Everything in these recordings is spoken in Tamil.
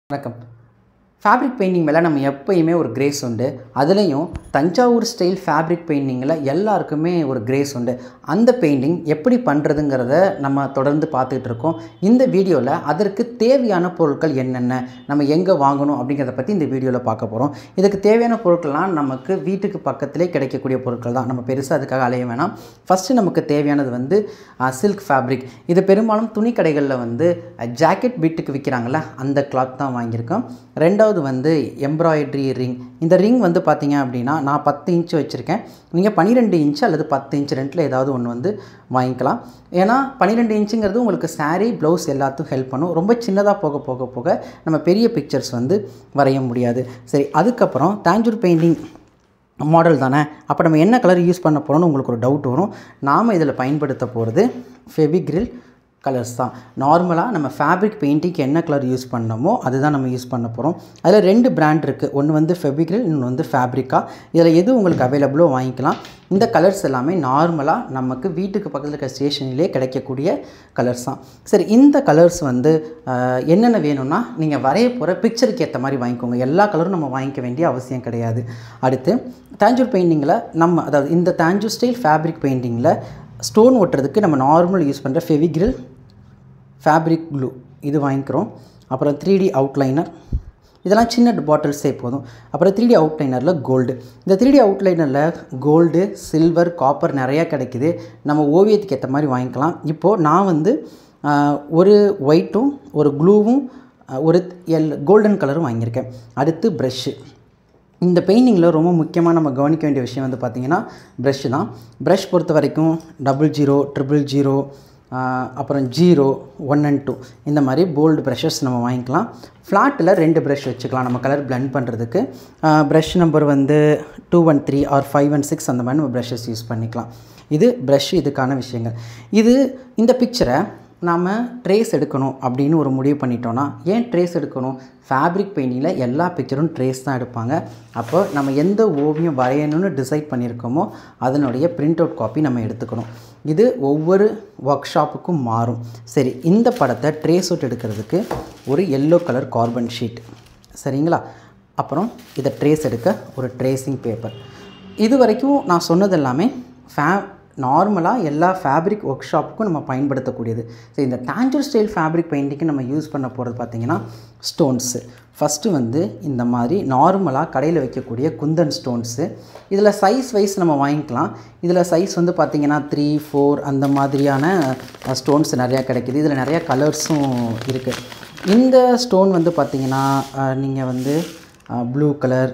வணக்கம் ஃபேப்ரிக் பெயிண்டிங் மேலே நம்ம எப்பயுமே ஒரு கிரேஸ் உண்டு அதுலேயும் தஞ்சாவூர் ஸ்டைல் ஃபேப்ரிக் பெயிண்டிங்கில் எல்லாருக்குமே ஒரு கிரேஸ் உண்டு அந்த பெயிண்டிங் எப்படி பண்ணுறதுங்கிறத நம்ம தொடர்ந்து பார்த்துட்டு இருக்கோம் இந்த வீடியோவில் அதற்கு தேவையான பொருட்கள் என்னென்ன நம்ம எங்கே வாங்கணும் அப்படிங்கிறத பற்றி இந்த வீடியோவில் பார்க்க போகிறோம் இதுக்கு தேவையான பொருட்கள்லாம் நமக்கு வீட்டுக்கு பக்கத்திலே கிடைக்கக்கூடிய பொருட்கள் தான் நம்ம பெருசாக அதுக்காக அலைய வேணாம் ஃபஸ்ட்டு நமக்கு தேவையானது வந்து சில்க் ஃபேப்ரிக் இது பெரும்பாலும் துணி கடைகளில் வந்து ஜாக்கெட் பீட்டுக்கு விற்கிறாங்கள்ல அந்த கிளாத் தான் வாங்கியிருக்கோம் ரெண்டாவது வந்து எம்ப்ராய்டரி ரிங் இந்த ரிங் வந்து பார்த்தீங்க அப்படின்னா நான் பத்து இன்ச்சு வச்சுருக்கேன் நீங்கள் பன்னிரெண்டு இன்ச்சு அல்லது பத்து இன்ச்சு ரெண்டில் ஏதாவது ஒன்று வந்து வாங்கிக்கலாம் ஏன்னா பன்னிரெண்டு இன்ச்சுங்கிறது உங்களுக்கு saree ப்ளவுஸ் எல்லாத்துக்கும் ஹெல்ப் பண்ணும் ரொம்ப சின்னதாக போக போக போக நம்ம பெரிய பிக்சர்ஸ் வந்து வரைய முடியாது சரி அதுக்கப்புறம் தாஞ்சூர் பெயிண்டிங் மாடல் தானே அப்போ நம்ம என்ன கலர் யூஸ் பண்ண போகிறோம்னு உங்களுக்கு ஒரு டவுட் வரும் நாம் இதில் பயன்படுத்த போகிறது ஃபெவிக்ரில் கலர்ஸ் தான் நார்மலாக நம்ம ஃபேப்ரிக் பெயிண்டிங்க்கு என்ன கலர் யூஸ் பண்ணமோ அதுதான் நம்ம யூஸ் பண்ண போகிறோம் அதில் ரெண்டு பிராண்ட் இருக்குது ஒன்று வந்து ஃபெவிக்ரில் இன்னொன்று வந்து ஃபேப்ரிக்கா இதில் எது உங்களுக்கு அவைலபிளோ வாங்கிக்கலாம் இந்த கலர்ஸ் எல்லாமே நார்மலாக நமக்கு வீட்டுக்கு பக்கத்தில் இருக்க ஸ்டேஷனிலே கிடைக்கக்கூடிய கலர்ஸ் தான் சரி இந்த கலர்ஸ் வந்து ஆஹ், என்னென்ன வேணும்னா நீங்கள் வரைய போகிற பிக்சருக்கு ஏற்ற மாதிரி வாங்கிக்கோங்க எல்லா கலரும் நம்ம வாங்கிக்க வேண்டிய அவசியம் கிடையாது அடுத்து தாஞ்சூர் பெயிண்டிங்கில் நம்ம அதாவது இந்த தாஞ்சூர் ஸ்டைல் ஃபேப்ரிக் பெயிண்டிங்கில் ஸ்டோன் ஒட்டுறதுக்கு நம்ம நார்மல் யூஸ் பண்ணுற ஃபெவிக்ரில் ஃபேப்ரிக் க்ளூ இது வாங்கிக்கிறோம் அப்புறம் த்ரீ டி அவுட்லைனர் இதெல்லாம் சின்ன பாட்டில்ஸே போதும் அப்புறம் த்ரீ டி அவுட்லைனரில் கோல்டு இந்த த்ரீ டி அவுட்லைனரில் கோல்டு சில்வர் காப்பர் நிறையா கிடைக்குது நம்ம ஓவியத்துக்கு ஏற்ற மாதிரி வாங்கிக்கலாம் இப்போது நான் வந்து ஆஹ், ஒரு ஒயிட்டும் ஒரு க்ளூவும் ஒரு எல் கோல்டன் கலரும் வாங்கியிருக்கேன் அடுத்து ப்ரெஷ்ஷு இந்த பெயிண்டிங்கில் ரொம்ப முக்கியமாக நம்ம கவனிக்க வேண்டிய விஷயம் வந்து பார்த்திங்கன்னா ப்ரஷ் தான் ப்ரஷ் பொறுத்த வரைக்கும் டபுள் ஜீரோ ட்ரிபிள் ஜீரோ அப்புறம் ஜீரோ ஒன் அண்ட் டூ இந்த மாதிரி போல்டு ப்ரஷஸ் நம்ம வாங்கிக்கலாம் ஃப்ளாட்டில் ரெண்டு ப்ரஷ் வச்சுக்கலாம் நம்ம கலர் blend பண்ணுறதுக்கு ப்ரஷ் நம்பர் வந்து two one three or five one six அந்த மாதிரி நம்ம ப்ரஷஸ் யூஸ் பண்ணிக்கலாம் இது ப்ரஷ் இதுக்கான விஷயங்கள் இது இந்த பிக்சரை நாம் ட்ரேஸ் எடுக்கணும் அப்படின்னு ஒரு முடிவு பண்ணிட்டோன்னா ஏன் ட்ரேஸ் எடுக்கணும் ஃபேப்ரிக் பெயிண்டிங்கில் எல்லா பிக்சரும் ட்ரேஸ் தான் எடுப்பாங்க அப்போ நம்ம எந்த ஓவியம் வரையணும்னு டிசைட் பண்ணியிருக்கோமோ அதனுடைய பிரிண்ட் அவுட் காப்பி நம்ம எடுத்துக்கணும் இது ஒவ்வொரு ஒர்க் ஷாப்புக்கும் மாறும் சரி இந்த படத்தை ட்ரேஸ் அவுட் எடுக்கிறதுக்கு ஒரு எல்லோ கலர் கார்பன் ஷீட் சரிங்களா அப்புறம் இதை ட்ரேஸ் எடுக்க ஒரு ட்ரேசிங் பேப்பர் இது வரைக்கும் நான் சொன்னது எல்லாமே ஃபே நார்மலாக எல்லா ஃபேப்ரிக் ஒர்க் ஷாப்புக்கும் நம்ம பயன்படுத்தக்கூடியது ஸோ இந்த தாஞ்சூர் ஸ்டைல் ஃபேப்ரிக் பெயிண்டிங்க்கு நம்ம யூஸ் பண்ண போகிறது பார்த்திங்கன்னா ஸ்டோன்ஸு ஃபஸ்ட்டு வந்து இந்த மாதிரி நார்மலாக கடையில் வைக்கக்கூடிய குந்தன் ஸ்டோன்ஸு இதில் சைஸ் வைஸ் நம்ம வாங்கிக்கலாம் இதில் சைஸ் வந்து பார்த்திங்கன்னா த்ரீ ஃபோர் அந்த மாதிரியான ஸ்டோன்ஸ் நிறையா கிடைக்கிது இதில் நிறையா கலர்ஸும் இருக்குது இந்த ஸ்டோன் வந்து பார்த்திங்கன்னா நீங்கள் வந்து blue colour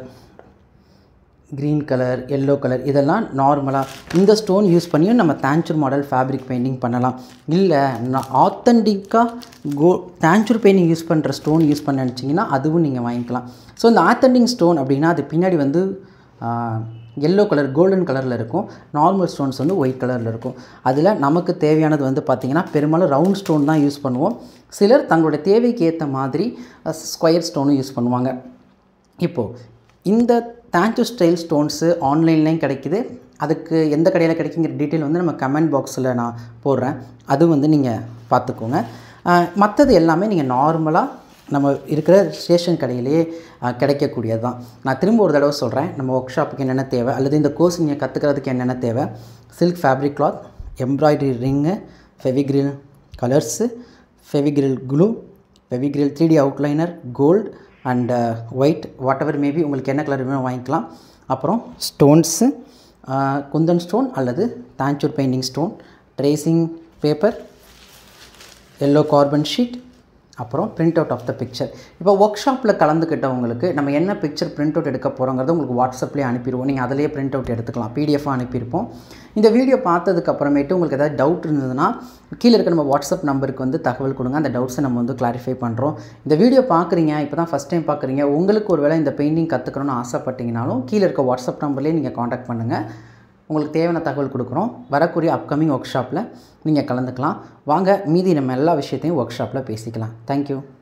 green colour yellow colour இதெல்லாம் நார்மலாக இந்த ஸ்டோன் யூஸ் பண்ணியும் நம்ம தாஞ்சூர் மாடல் ஃபேப்ரிக் பெயிண்டிங் பண்ணலாம் இல்லை நான் ஆத்தென்டிக்காக கோ தாஞ்சூர் பெயிண்டிங் யூஸ் பண்ணுற ஸ்டோன் யூஸ் பண்ண நினச்சிங்கன்னா அதுவும் நீங்கள் வாங்கிக்கலாம் ஸோ இந்த ஆத்தென்டிக் ஸ்டோன் அப்படின்னா அது பின்னாடி வந்து எல்லோ கலர் கோல்டன் கலரில் இருக்கும் நார்மல் ஸ்டோன்ஸ் வந்து ஒயிட் கலரில் இருக்கும் அதில் நமக்கு தேவையானது வந்து பார்த்திங்கன்னா பெரும்பாலும் ரவுண்ட் ஸ்டோன் தான் யூஸ் பண்ணுவோம் சிலர் தங்களோட தேவைக்கு ஏற்ற மாதிரி ஸ்கொயர் ஸ்டோனும் யூஸ் பண்ணுவாங்க இப்போது இந்த தாஞ்சூ ஸ்டைல் ஸ்டோன்ஸு ஆன்லைன்லேயும் கிடைக்குது அதுக்கு எந்த கடையில் கிடைக்குங்கிற டீட்டெயில் வந்து நம்ம கமெண்ட் பாக்ஸில் நான் போடுறேன் அது வந்து நீங்கள் பார்த்துக்கோங்க மற்றது எல்லாமே நீங்கள் நார்மலாக நம்ம இருக்கிற ஸ்டேஷன் கடையிலேயே அஹ், கிடைக்கக்கூடியது தான் நான் திரும்ப ஒரு தடவை சொல்கிறேன் நம்ம ஒர்க் ஷாப்புக்கு என்னென்ன தேவை அல்லது இந்த கோர்ஸ் நீங்கள் கற்றுக்கிறதுக்கு என்னென்ன தேவை silk fabric cloth embroidery ring Fevicryl colours Fevicryl glue Fevicryl three D outliner gold and white whatever maybe உங்களுக்கு என்ன கலர் வேணும் வாங்கிக்கலாம் அப்புறம் ஸ்டோன்ஸு குந்தன் ஸ்டோன் அல்லது Tanjore painting stone tracing paper yellow carbon sheet அப்புறம் print out of the picture இப்போ ஒர்க் ஷாப்பில் கலந்துக்கிட்டவங்களுக்கு நம்ம என்ன பிக்சர் பிரிண்ட் அவுட் எடுக்க போகிறோங்கிறத உங்களுக்கு வாட்ஸ்அப்லேயே அனுப்பிடுவோம் நீங்கள் அதிலேயே பிரிண்ட் அவுட் எடுத்துக்கலாம் பிடிஎஃபாக அனுப்பியிருப்போம் இந்த வீடியோ பார்த்ததுக்கு அப்புறமேட்டு உங்களுக்கு ஏதாவது டவுட் இருந்ததுன்னா கீழே இருக்க நம்ம வாட்ஸ்அப் நம்பருக்கு வந்து தகவல் கொடுங்க அந்த டவுட்ஸை நம்ம வந்து கிளாரிஃபை பண்ணுறோம் இந்த வீடியோ பார்க்குறீங்க இப்போ தான் ஃபஸ்ட் டைம் பார்க்குறீங்க உங்களுக்கு ஒரு வேளை இந்த பெயிண்டிங் கற்றுக்கணும்னு ஆசைப்பட்டீங்கனாலும் கீழே இருக்க வாட்ஸ்அப் நம்பர்லேயே நீங்கள் காண்டாக்ட் பண்ணுங்கள் உங்களுக்கு தேவையான தகவல் கொடுக்குறோம் வரக்கூடிய அப்கமிங் ஒர்க் ஷாப்பில் நீங்கள் கலந்துக்கலாம் வாங்க மீதி நம்ம எல்லா விஷயத்தையும் ஒர்க் ஷாப்பில் பேசிக்கலாம் தேங்க்யூ